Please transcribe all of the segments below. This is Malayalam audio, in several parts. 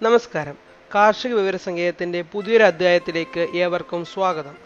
നമസ്കാരം കാർഷിക വിവരസങ്കേതത്തിന്റെ പുതിയൊരു അധ്യായത്തിലേക്ക് ഏവർക്കും സ്വാഗതം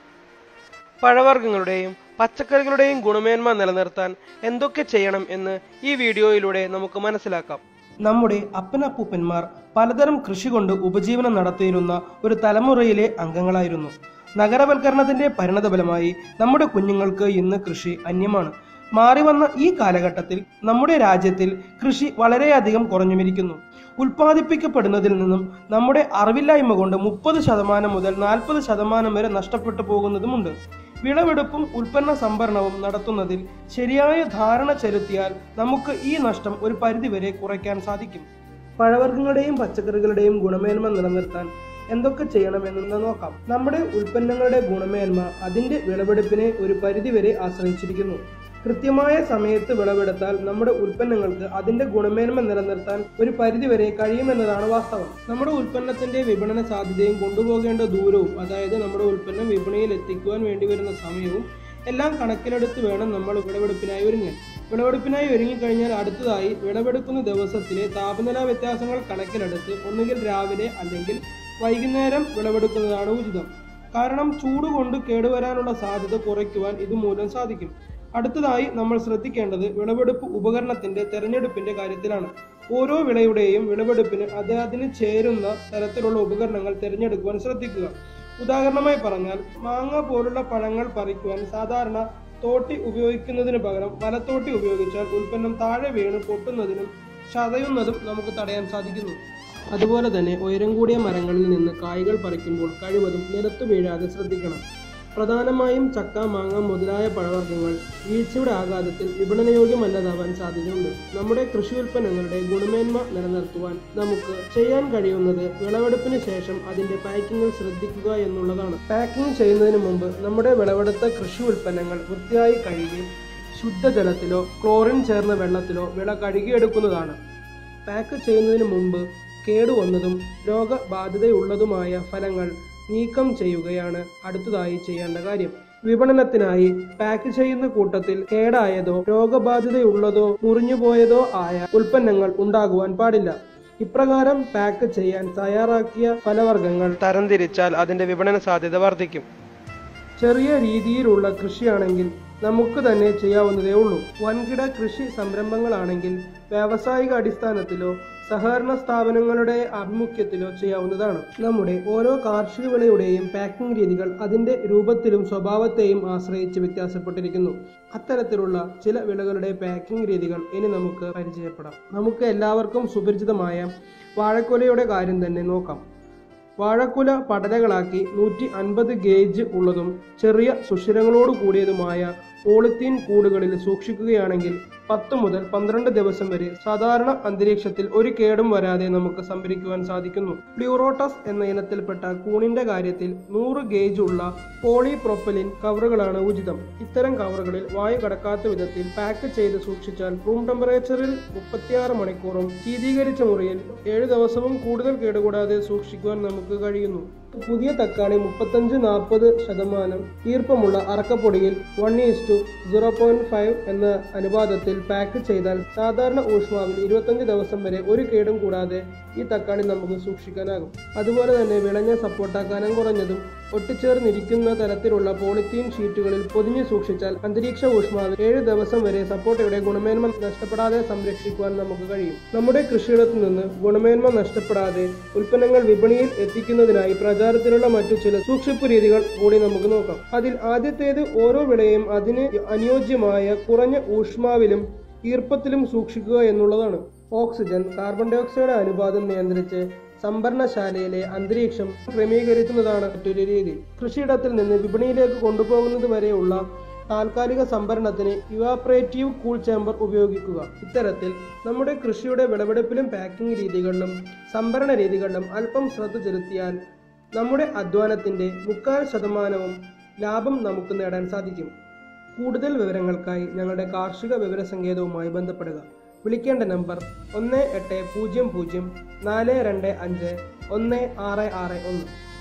പഴവർഗ്ഗങ്ങളുടെയും പച്ചക്കറികളുടെയും ഗുണമേന്മ നിലനിർത്താൻ എന്തൊക്കെ ചെയ്യണം എന്ന് ഈ വീഡിയോയിലൂടെ നമുക്ക് മനസ്സിലാക്കാം നമ്മുടെ അപ്പനപ്പൂപ്പന്മാർ പലതരം കൃഷി കൊണ്ട് ഉപജീവനം നടത്തിയിരുന്ന ഒരു തലമുറയിലെ അംഗങ്ങളായിരുന്നു നഗരവൽക്കരണത്തിന്റെ പരിണതഫലമായി നമ്മുടെ കുഞ്ഞുങ്ങൾക്ക് ഇന്ന് കൃഷി അന്യമാണ് മാറി വന്ന ഈ കാലഘട്ടത്തിൽ നമ്മുടെ രാജ്യത്തിൽ കൃഷി വളരെയധികം കുറഞ്ഞുമിരിക്കുന്നു ഉൽപ്പാദിപ്പിക്കപ്പെടുന്നതിൽ നിന്നും നമ്മുടെ അറിവില്ലായ്മ കൊണ്ട് മുപ്പത് ശതമാനം മുതൽ നാൽപ്പത് ശതമാനം വരെ നഷ്ടപ്പെട്ടു പോകുന്നതുമുണ്ട് വിളവെടുപ്പും ഉൽപ്പന്ന സംഭരണവും നടത്തുന്നതിൽ ശരിയായ ധാരണ ചെലുത്തിയാൽ നമുക്ക് ഈ നഷ്ടം ഒരു പരിധിവരെ കുറയ്ക്കാൻ സാധിക്കും പഴവർഗ്ഗങ്ങളുടെയും പച്ചക്കറികളുടെയും ഗുണമേന്മ നിലനിർത്താൻ എന്തൊക്കെ ചെയ്യണമെന്ന് നോക്കാം നമ്മുടെ ഉൽപ്പന്നങ്ങളുടെ ഗുണമേന്മ അതിന്റെ വിളവെടുപ്പിനെ ഒരു പരിധിവരെ ആശ്രയിച്ചിരിക്കുന്നു കൃത്യമായ സമയത്ത് വിളവെടുത്താൽ നമ്മുടെ ഉൽപ്പന്നങ്ങൾക്ക് അതിന്റെ ഗുണമേന്മ നിലനിർത്താൻ ഒരു പരിധിവരെ കഴിയുമെന്നതാണ് വാസ്തവം നമ്മുടെ ഉൽപ്പന്നത്തിന്റെ വിപണന സാധ്യതയും കൊണ്ടുപോകേണ്ട ദൂരവും അതായത് നമ്മുടെ ഉൽപ്പന്നം വിപണിയിൽ എത്തിക്കുവാൻ വേണ്ടി വരുന്ന സമയവും എല്ലാം കണക്കിലെടുത്ത് വേണം നമ്മൾ വിളവെടുപ്പിനായി ഒരുങ്ങാൻ വിളവെടുപ്പിനായി ഒരുങ്ങിക്കഴിഞ്ഞാൽ അടുത്തതായി വിളവെടുക്കുന്ന ദിവസത്തിലെ താപനില വ്യത്യാസങ്ങൾ കണക്കിലെടുത്ത് ഒന്നുകിൽ രാവിലെ അല്ലെങ്കിൽ വൈകുന്നേരം വിളവെടുക്കുന്നതാണ് ഉചിതം കാരണം ചൂട് കൊണ്ട് കേടുവരാനുള്ള സാധ്യത കുറയ്ക്കുവാൻ ഇതുമൂലം സാധിക്കും അടുത്തതായി നമ്മൾ ശ്രദ്ധിക്കേണ്ടത് വിളവെടുപ്പ് ഉപകരണത്തിന്റെ തെരഞ്ഞെടുപ്പിന്റെ കാര്യത്തിലാണ് ഓരോ വിളയുടെയും വിളവെടുപ്പിന് അത് അതിന് ചേരുന്ന തരത്തിലുള്ള ഉപകരണങ്ങൾ തിരഞ്ഞെടുക്കുവാൻ ശ്രദ്ധിക്കുക ഉദാഹരണമായി പറഞ്ഞാൽ മാങ്ങ പോലുള്ള പഴങ്ങൾ പറിക്കുവാൻ സാധാരണ തോട്ടി ഉപയോഗിക്കുന്നതിന് പകരം വലത്തോട്ടി ഉപയോഗിച്ചാൽ ഉൽപ്പന്നം താഴെ വീണ് പൊട്ടുന്നതിനും ചതയുന്നതും നമുക്ക് തടയാൻ സാധിക്കുന്നു അതുപോലെ തന്നെ ഉയരം കൂടിയ മരങ്ങളിൽ നിന്ന് കായ്കൾ പറിക്കുമ്പോൾ കഴിവതും നിലത്തു വീഴാതെ ശ്രദ്ധിക്കണം പ്രധാനമായും ചക്ക മാങ്ങ മുതലായ പഴവർഗ്ഗങ്ങൾ വീഴ്ചയുടെ ആഘാതത്തിൽ വിപണനയോഗ്യമല്ലാതാവാൻ സാധ്യതയുണ്ട് നമ്മുടെ കൃഷി ഉൽപ്പന്നങ്ങളുടെ ഗുണമേന്മ നിലനിർത്തുവാൻ നമുക്ക് ചെയ്യാൻ കഴിയുന്നത് വിളവെടുപ്പിന് ശേഷം അതിന്റെ പാക്കിങ്ങിൽ ശ്രദ്ധിക്കുക എന്നുള്ളതാണ് പാക്കിംഗ് ചെയ്യുന്നതിന് മുമ്പ് നമ്മുടെ വിളവെടുത്ത കൃഷി ഉൽപ്പന്നങ്ങൾ വൃത്തിയായി കഴുകി ശുദ്ധജലത്തിലോ ക്ലോറിൻ ചേർന്ന വെള്ളത്തിലോ വിള കഴുകിയെടുക്കുന്നതാണ് പാക്ക് ചെയ്യുന്നതിന് മുമ്പ് കേടുവന്നതും രോഗബാധിതയുള്ളതുമായ ഫലങ്ങൾ നീക്കം ചെയ്യുകയാണ് അടുത്തതായി ചെയ്യേണ്ട കാര്യം വിപണനത്തിനായി പാക്ക് ചെയ്യുന്ന കൂട്ടത്തിൽ കേടായതോ രോഗബാധിതയുള്ളതോ മുറിഞ്ഞുപോയതോ ആയ ഉൽപ്പന്നങ്ങൾ ഉണ്ടാകുവാൻ പാടില്ല ഇപ്രകാരം പാക്ക് ചെയ്യാൻ തയ്യാറാക്കിയ ഫലവർഗ്ഗങ്ങൾ തരംതിരിച്ചാൽ അതിന്റെ വിപണന സാധ്യത വർദ്ധിക്കും ചെറിയ രീതിയിലുള്ള കൃഷിയാണെങ്കിൽ നമുക്ക് തന്നെ ചെയ്യാവുന്നതേ ഉള്ളൂ വൻകിട കൃഷി സംരംഭങ്ങളാണെങ്കിൽ വ്യാവസായിക അടിസ്ഥാനത്തിലോ സഹകരണ സ്ഥാപനങ്ങളുടെ ആഭിമുഖ്യത്തിലോ ചെയ്യാവുന്നതാണ് നമ്മുടെ ഓരോ കാർഷിക വിളയുടെയും പാക്കിംഗ് രീതികൾ അതിന്റെ രൂപത്തിലും സ്വഭാവത്തെയും ആശ്രയിച്ച് വ്യത്യാസപ്പെട്ടിരിക്കുന്നു അത്തരത്തിലുള്ള ചില വിളകളുടെ പാക്കിംഗ് രീതികൾ ഇനി നമുക്ക് പരിചയപ്പെടാം നമുക്ക് എല്ലാവർക്കും സുപരിചിതമായ വാഴക്കൊലയുടെ കാര്യം തന്നെ നോക്കാം വാഴക്കുല പടലകളാക്കി നൂറ്റി അൻപത് ഗേജ് ഉള്ളതും ചെറിയ സുഷിരങ്ങളോട് കൂടിയതുമായ പോളിത്തീൻ കൂടുകളിൽ സൂക്ഷിക്കുകയാണെങ്കിൽ പത്ത് മുതൽ പന്ത്രണ്ട് ദിവസം വരെ സാധാരണ അന്തരീക്ഷത്തിൽ ഒരു കേടും വരാതെ നമുക്ക് സംഭരിക്കുവാൻ സാധിക്കുന്നു പ്ലൂറോട്ടസ് എന്ന ഇനത്തിൽപ്പെട്ട കൂണിന്റെ കാര്യത്തിൽ നൂറ് ഗേജ് ഉള്ള പോളിപ്രൊപ്പലിൻ കവറുകളാണ് ഉചിതം ഇത്തരം കവറുകളിൽ വായു കടക്കാത്ത വിധത്തിൽ പാക്ക് ചെയ്ത് സൂക്ഷിച്ചാൽ റൂം ടെമ്പറേച്ചറിൽ മുപ്പത്തിയാറ് മണിക്കൂറും ശീതീകരിച്ച മുറിയിൽ ഏഴ് ദിവസവും കൂടുതൽ കേടുകൂടാതെ സൂക്ഷിക്കുവാൻ നമുക്ക് കഴിയുന്നു പുതിയ തക്കാളി മുപ്പത്തഞ്ച് നാൽപ്പത് ശതമാനം ഈർപ്പമുള്ള അറക്കപ്പൊടിയിൽ one is to zero point five എന്ന അനുപാതത്തിൽ പാക്ക് ചെയ്താൽ സാധാരണ ഊഷ്മാവിൽ ഇരുപത്തഞ്ച് ദിവസം വരെ ഒരു കേടും കൂടാതെ ഈ തക്കാളി നമുക്ക് സൂക്ഷിക്കാനാകും അതുപോലെ തന്നെ വിളഞ്ഞ സപ്പോട്ട കനം കുറഞ്ഞതും ഒട്ടിച്ചേർന്നിരിക്കുന്ന തരത്തിലുള്ള പോളിത്തീൻ ഷീറ്റുകളിൽ പൊതിഞ്ഞു സൂക്ഷിച്ചാൽ അന്തരീക്ഷ ഊഷ്മാവിൽ ഏഴ് ദിവസം വരെ സപ്പോട്ടയുടെ ഗുണമേന്മ നഷ്ടപ്പെടാതെ സംരക്ഷിക്കുവാൻ നമുക്ക് കഴിയും നമ്മുടെ കൃഷിയിടത്തു നിന്ന് ഗുണമേന്മ നഷ്ടപ്പെടാതെ ഉൽപ്പന്നങ്ങൾ വിപണിയിൽ എത്തിക്കുന്നതിനായി പ്രചാരത്തിലുള്ള മറ്റു ചില സൂക്ഷിപ്പ് രീതികൾ കൂടി നമുക്ക് നോക്കാം അതിൽ ആദ്യത്തേത് ഓരോ വിളയും അതിന് അനുയോജ്യമായ കുറഞ്ഞ ഊഷ്മാവിലും ഈർപ്പത്തിലും സൂക്ഷിക്കുക എന്നുള്ളതാണ് ഓക്സിജൻ കാർബൺ ഡൈ ഓക്സൈഡ് അനുപാതം നിയന്ത്രിച്ച് സംഭരണശാലയിലെ അന്തരീക്ഷം ക്രമീകരിക്കുന്നതാണ് മറ്റൊരു രീതി കൃഷിയിടത്തിൽ നിന്ന് വിപണിയിലേക്ക് കൊണ്ടുപോകുന്നത് വരെയുള്ള താൽക്കാലിക സംഭരണത്തിന് ഇവാപറേറ്റീവ് കൂൾ ചേമ്പർ ഉപയോഗിക്കുക ഇത്തരത്തിൽ നമ്മുടെ കൃഷിയുടെ വിളവെടുപ്പിലും പാക്കിംഗ് രീതികളിലും സംഭരണ രീതികളിലും അല്പം ശ്രദ്ധ ചെലുത്തിയാൽ നമ്മുടെ അധ്വാനത്തിന്റെ മുക്കാൽ ശതമാനവും ലാഭം നമുക്ക് നേടാൻ സാധിക്കും കൂടുതൽ വിവരങ്ങൾക്കായി ഞങ്ങളുടെ കാർഷിക വിവര സങ്കേതവുമായി ബന്ധപ്പെടുക വിളിക്കേണ്ട നമ്പർ ഒന്ന് എട്ട് പൂജ്യം പൂജ്യം നാല് രണ്ട് അഞ്ച് ഒന്ന് ആറ് ആറ് ഒന്ന്